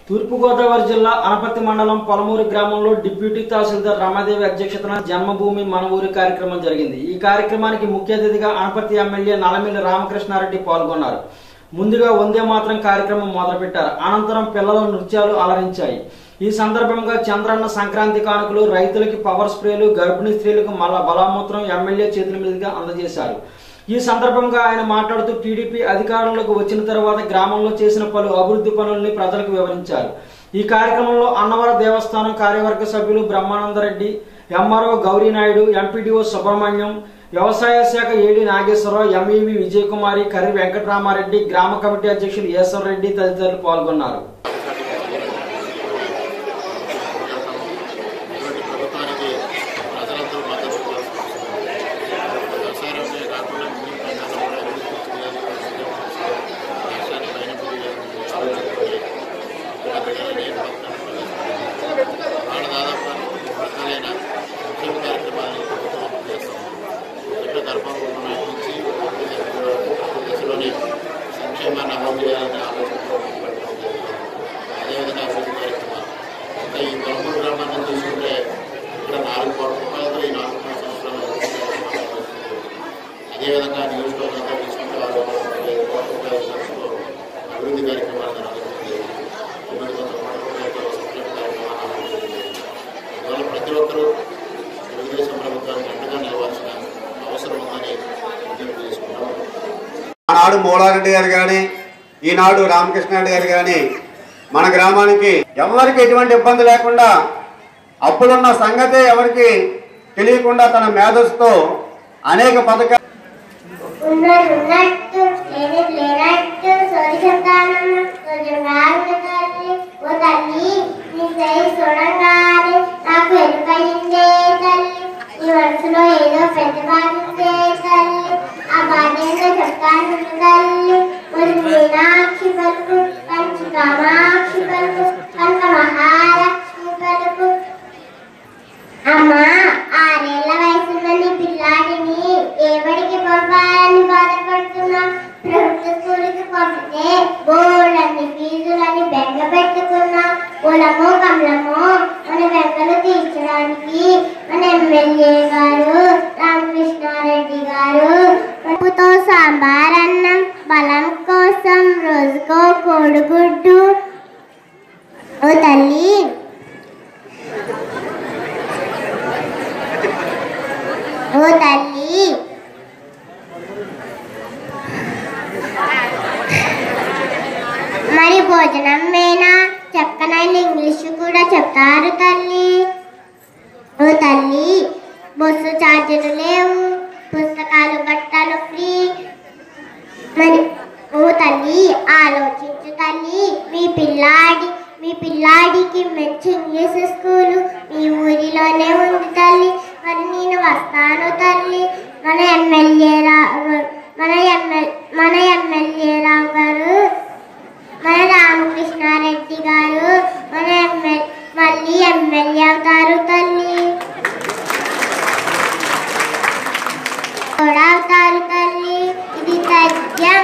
తూర్పుగోదావరి జిల్లా అనపతి మండలం పొలమూరు గ్రామంలో డిప్యూటీ తహసీల్దార్ రమాదేవి అధ్యక్షతన జన్మభూమి మన ఊరి కార్యక్రమం జరిగింది ఈ కార్యక్రమానికి ముఖ్య అతిథిగా అనపతి ఎమ్మెల్యే నలమిల్లి రామకృష్ణారెడ్డి పాల్గొన్నారు ముందుగా వందే మాత్రం కార్యక్రమం మొదలుపెట్టారు అనంతరం పిల్లల నృత్యాలు అలరించాయి ఈ సందర్భంగా చంద్రన్న సంక్రాంతి కానుకలు రైతులకి పవర్ స్ప్రేలు గర్భిణీ స్త్రీలకు మల్ల బలామూత్రం ఎమ్మెల్యే చేతుల మీదుగా అందజేశారు ఈ సందర్భంగా ఆయన మాట్లాడుతూ టీడీపీ అధికారంలోకి వచ్చిన తర్వాత గ్రామంలో చేసిన పలు అభివృద్ధి పనుల్ని ప్రజలకు వివరించారు ఈ కార్యక్రమంలో అన్నవర దేవస్థానం కార్యవర్గ సభ్యులు బ్రహ్మానందరెడ్డి ఎంఆర్ఓ గౌరీనాయుడు ఎంపీడీఓ సుబ్రహ్మణ్యం వ్యవసాయ శాఖ ఏడి నాగేశ్వరరావు ఎంఈవి విజయకుమారి కర్రి వెంకటరామారెడ్డి గ్రామ కమిటీ అధ్యక్షులు ఈశ్వర్ రెడ్డి తదితరులు పాల్గొన్నారు ఇటువంటి ప్రభుత్వానికి ప్రజలందరూ మద్దతు వ్యవసాయ రంగమే కాకుండా మిగిలిన రంగాల్లో కూడా అభివృద్ధి చేయాలి. రాష్ట్రాన్ని పైన ఆలోచించుకొని అనేక పథకాలు వాళ్ళ దాదాపు రకాలైన సంక్షేమ కార్యక్రమాలను ప్రభుత్వం అమలు చేస్తాం ఎన్నో ధర్మంలో నుంచి దేశంలోని సంక్షేమాన్ని అమలు చేయాలనే ఆలోచన అదేవిధంగా అభివృద్ధి కార్యక్రమాలు ఇంకా ఈ పొలమూరు గ్రామాన్ని చూసుకుంటే ఇక్కడ నాలుగు కోట్ల రూపాయలతో ఈ నాలుగు మూడు సంవత్సరాలు అదేవిధంగా నియోజకవర్గంతో తీసుకుంటే ఆరు ఐదు కోట్ల రూపాయల ఖర్చుతో అభివృద్ధి కార్యక్రమాలు జరుగుతుంది తొమ్మిది వందల కోట్ల రూపాయలతో సంక్షేమ కార్యక్రమాలు జరుగుతుంది అందువల్ల ప్రతి ఒక్కరూ తెలుగుదేశం ప్రభుత్వానికి అండగా నిలవాల్సిన అవసరం ఉందని విజ్ఞప్తి చేసుకుంటాం ఆనాడు మూలారెడ్డి గారు కానీ ఈనాడు రామకృష్ణారెడ్డి గారు కానీ మన గ్రామానికి ఎవరికి ఎటువంటి ఇబ్బంది లేకుండా అప్పులున్న సంగతే ఎవరికి తెలియకుండా తన మేధస్సుతో అనేక పథకాలు ఉన్నది ఉన్నట్టు లేనిది లేనట్టు సోది చెప్తానమ్మ కొంచెం రాదు తల్లి ఓ తల్లి నీ సై చూడంగానే నాకు ఎరుకయిందే తల్లి నీ మనసులో ఏదో పెద్ద బాధిందే తల్లి ఆ బాధ ఏంటో చెప్తాను తల్లి మరి మీనాక్షి పలుకు కంచి కామాక్షి పలుకు కనక మహాలక్ష్మి పలుకు అమ్మా ఆరేళ్ల వయసున్న నీ పిల్లాడిని ఏ బడికి పంపాలని బాధపడుతున్నా ప్రభుత్వ స్కూల్కి పంపితే బోర్డన్ని ఫీజులని బెంగ పెట్టుకున్నా కులమో కమలమో మన బెంగలు తీర్చడానికి మన ఎమ్మెల్యే గారు రామకృష్ణారెడ్డి గారు పప్పుతో సాంబార్ అన్నం బలం కోసం రోజుకో కోడిగుడ్డు ఓ తల్లి ఓ తల్లి మరి భోజనం మేనా చక్కనైన ఇంగ్లీష్ కూడా చెప్తారు తల్లి ఓ తల్లి బస్సు ఛార్జీలు లేవు పుస్తకాలు బట్టలు ఫ్రీ మరి ఓ తల్లి ఆలోచించు తల్లి మీ పిల్లాడి మీ పిల్లాడికి మంచి ఇంగ్లీష్ స్కూలు మీ ఊరిలోనే ఉంది తల్లి మరి నేను వస్తాను తల్లి మన ఎమ్మెల్యే రావు మన ఎమ్మెల్ మన ఎమ్మెల్యే రావు గారు మన రామకృష్ణారెడ్డి గారు మన ఎమ్మెల్ మళ్ళీ ఎమ్మెల్యే అవుతారు తల్లి కూడా అవుతారు తల్లి ఇది సత్యం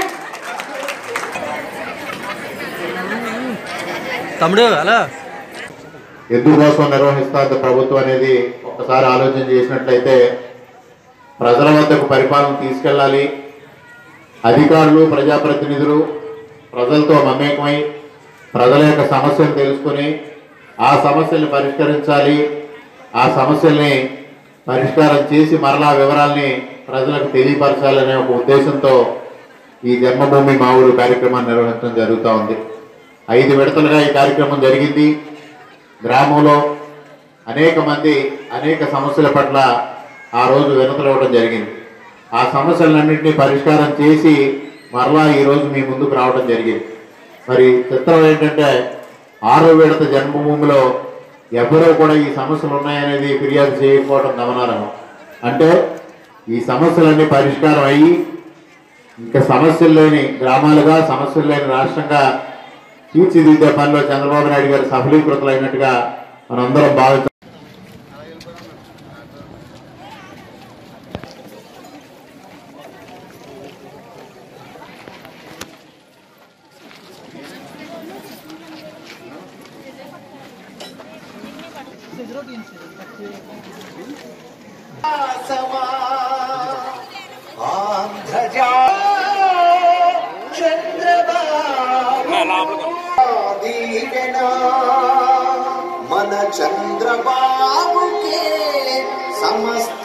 తమ్ముడు అలా ఎందుకోసం నిర్వహిస్తుంది ప్రభుత్వం అనేది ఒక్కసారి ఆలోచన చేసినట్లయితే ప్రజల వద్దకు పరిపాలన తీసుకెళ్ళాలి అధికారులు ప్రజాప్రతినిధులు ప్రజలతో మమేకమై ప్రజల యొక్క సమస్యలు తెలుసుకొని ఆ సమస్యల్ని పరిష్కరించాలి ఆ సమస్యల్ని పరిష్కారం చేసి మరలా వివరాల్ని ప్రజలకు తెలియపరచాలనే ఒక ఉద్దేశంతో ఈ జన్మభూమి మా ఊరు కార్యక్రమాన్ని నిర్వహించడం జరుగుతూ ఉంది ఐదు విడతలుగా ఈ కార్యక్రమం జరిగింది గ్రామంలో అనేక మంది అనేక సమస్యల పట్ల ఆ రోజు వినతులు ఇవ్వడం జరిగింది ఆ సమస్యలన్నింటినీ పరిష్కారం చేసి మరలా ఈరోజు మీ ముందుకు రావడం జరిగింది మరి చిత్రం ఏంటంటే ఆరో విడత జన్మభూమిలో ఎవరో కూడా ఈ సమస్యలు ఉన్నాయనేది ఫిర్యాదు చేయకపోవడం గమనార్హం అంటే ఈ సమస్యలన్నీ పరిష్కారం అయ్యి ఇంకా సమస్యలు లేని గ్రామాలుగా సమస్యలు లేని రాష్ట్రంగా తీర్చిదిద్దే పనిలో చంద్రబాబు నాయుడు గారు సఫలీకృతులైనట్టుగా మనందరం భావించాం మన చంద్రబాబుకే సమస్త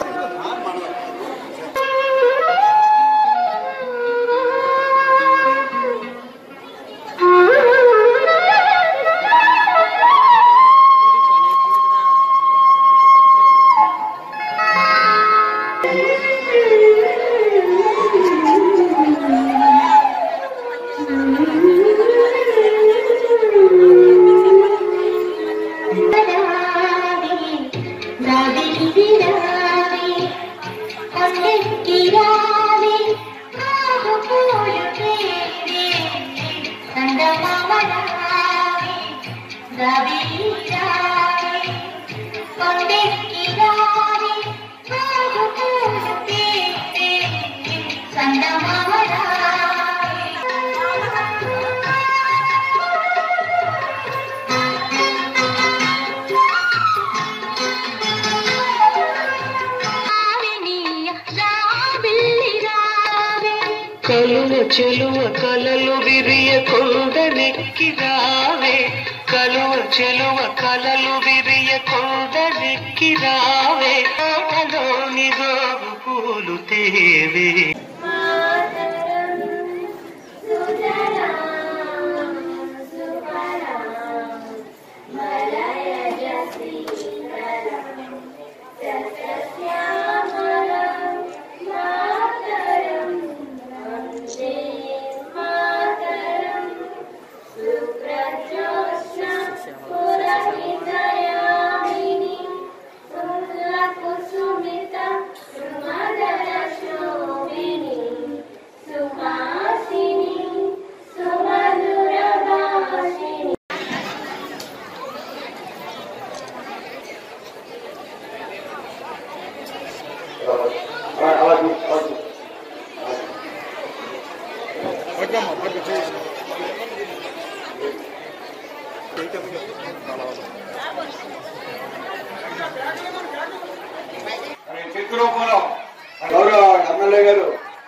కలువ చెలువ కలలు విరియ కొండనెక్కి రావే కలువ చెలువ కలలు విరియ కొండనెక్కి రావే ఆటలోని గోగు పూలు తేవే చెక్ రూపంలో గౌరవ ఎమ్మెల్యే గారు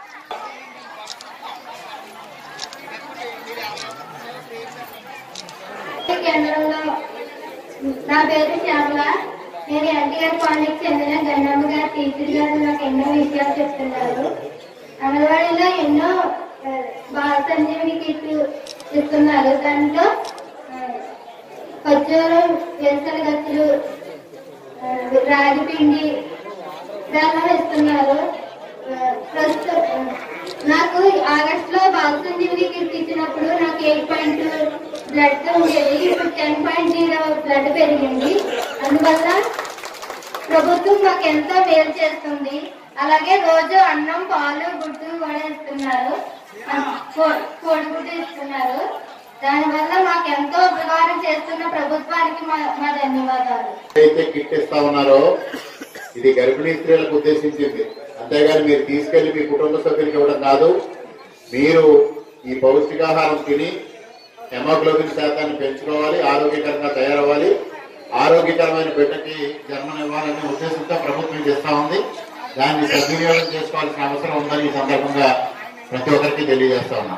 కేంద్రంలో నా పేరు శ్యామల నేను ఎన్టీఆర్ కాలనీకి చెందిన గన్నమ్మ గారి టీచర్ గారు నాకు ఎన్నో విషయాలు చెప్తున్నారు అంగన్వాడీలో ఎన్నో ఆ, బాల సంజీవిని కిట్ ఇస్తున్నారు దాంట్లో ఆ, ఖర్జూరం వేరుశల గచ్చులు ఆ, రాగి పిండి బెల్లం ఇస్తున్నారు ఆ, ప్రస్తుతం ఆ, నాకు ఆగస్ట్ లో బాల సంజీవిని కిట్ ఇచ్చినప్పుడు నాకు ఎయిట్ పాయింట్ బ్లడ్ ఉండేది ఇప్పుడు టెన్ పాయింట్ జీరో బ్లడ్ పెరిగింది అందువల్ల ప్రభుత్వం మాకు ఎంతో మేలు చేస్తుంది అలాగే రోజు అన్నం పాలు గుడ్డు కూడా ఇస్తున్నారు ఆ, కో- కోడిగుడ్డు ఇస్తున్నారు దానివల్ల మాకు ఎంతో ఉపకారం చేస్తున్న ప్రభుత్వానికి మా మా ధన్యవాదాలు అయితే కిట్ ఇస్తా ఉన్నారో ఇది గర్భిణీ స్త్రీలకు ఉద్దేశించింది అంతేగాని మీరు తీసుకెళ్లి మీ కుటుంబ సభ్యులకు ఇవ్వడం కాదు మీరు ఈ పౌష్టికాహారం తిని హెమోగ్లోబిన్ శాతాన్ని పెంచుకోవాలి ఆరోగ్యకరంగా తయారవ్వాలి ఆరోగ్యకరమైన బిడ్డకి జన్మనివ్వాలనే ఉద్దేశంతో ప్రభుత్వం చేస్తా ఉంది దాన్ని సద్వినియోగం చేసుకోవాల్సిన అవసరం ఉందని ఈ సందర్భంగా ప్రతి ఒక్కరికి తెలియజేస్తా ఉన్నాం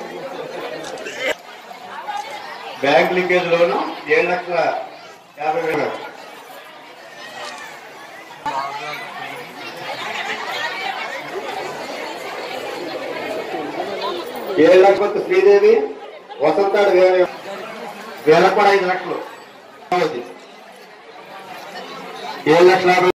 బ్యాంక్ లీకేజ్ లోను ఏడు లక్షల యాభై వేలు ఏడు లక్షల శ్రీదేవి వసంతాడు వేరే వేలకు కూడా ఐదు లక్షలు ఏడు లక్షల యాభై